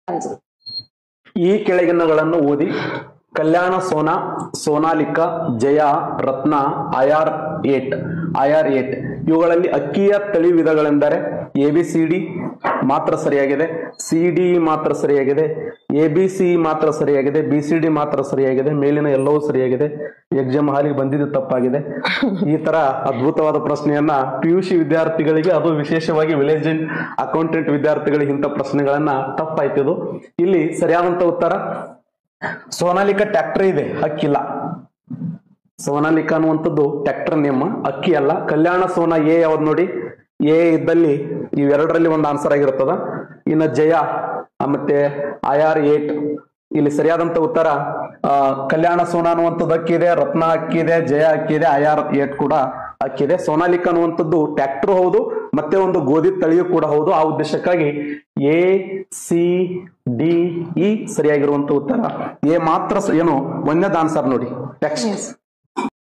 ಅನ್ಸುತ್ತೆ ಈ ಕೆಳಗಿನಗಳನ್ನು ಓದಿ Kalyan Sona Sonalika Jaya Ratna IR eight IR eight ಇವುಗಳಲ್ಲಿ ಅಕ್ಕಿಯ ತಳಿ ವಿಧಗಳೆಂದರೆ ಎ ಬಿ ಸಿ ಡಿ ಮಾತ್ರ ಸರಿಯಾಗಿದೆ ಸಿ ಡಿ ಮಾತ್ರ ಸರಿಯಾಗಿದೆ ಎ ಬಿ ಸಿ ಮಾತ್ರ ಸರಿಯಾಗಿದೆ ಬಿ ಸಿ ಡಿ ಮಾತ್ರ ಸರಿಯಾಗಿದೆ ಮೇಲಿನ ಎಲ್ಲವೂ ಸರಿಯಾಗಿದೆ ಎಕ್ಸಾಮ್ ಹಾಲಿಗೆ ಬಂದಿದ್ದು ತಪ್ಪಾಗಿದೆ ಈ ತರ ಅದ್ಭುತವಾದ ಪ್ರಶ್ನೆಯನ್ನ ಪಿ ಯು ಸಿ ವಿದ್ಯಾರ್ಥಿಗಳಿಗೆ ಅದು ವಿಶೇಷವಾಗಿ ವಿಲೇಜ್ ಅಕೌಂಟೆಂಟ್ ವಿದ್ಯಾರ್ಥಿಗಳಿಗೆ ಇಂಥ ಪ್ರಶ್ನೆಗಳನ್ನ ತಪ್ಪಾಯ್ತಿದು ಇಲ್ಲಿ ಸರಿಯಾದಂತ ಉತ್ತರ ಸೋನಾಲಿಕಾ ಟ್ರ್ಯಾಕ್ಟರ್ ಇದೆ ಹಕ್ಕಿಲ್ಲ ಸೋನಾಲಿಕಾ ಅನ್ನುವಂಥದ್ದು ಟ್ರ್ಯಾಕ್ಟರ್ ನೇಮ್ ಅಕ್ಕಿ ಅಲ್ಲ ಕಲ್ಯಾಣ ಸೋನಾ ಎ ಯಾವ್ದು ನೋಡಿ ಎ ಇದ್ದಲ್ಲಿ ಇವೆರಡರಲ್ಲಿ ಒಂದು ಆನ್ಸರ್ ಆಗಿರುತ್ತದ ಇನ್ನು ಜಯ ಆ, ಮತ್ತೆ ಐ ಆರ್ ಏಟ್ ಇಲ್ಲಿ ಸರಿಯಾದಂತ ಉತ್ತರ ಆ, ಕಲ್ಯಾಣ ಸೋನಾ ಅನ್ನುವಂಥದ್ದು ಅಕ್ಕಿದೆ ರತ್ನ ಅಕ್ಕಿದೆ ಜಯ ಅಕ್ಕಿದೆ ಐ ಆರ್ ಏಟ್ ಕೂಡ ಅಕ್ಕಿದೆ ಸೋನಾಲಿಕಾ ಅನ್ನುವಂಥದ್ದು ಟ್ರ್ಯಾಕ್ಟರ್ ಹೌದು ಮತ್ತೆ ಒಂದು ಗೋಧಿ ತಳಿಯು ಕೂಡ ಹೌದು ಆ ಉದ್ದೇಶಕ್ಕಾಗಿ ಎ ಸಿ ಡಿ ಇ ಸರಿಯಾಗಿರುವಂತ ಉತ್ತರ ಎ ಮಾತ್ರ ಸ- ಏನು ಒಂದೇದ ಆನ್ಸರ್ ನೋಡಿ ನೆಕ್ಸ್ಟ್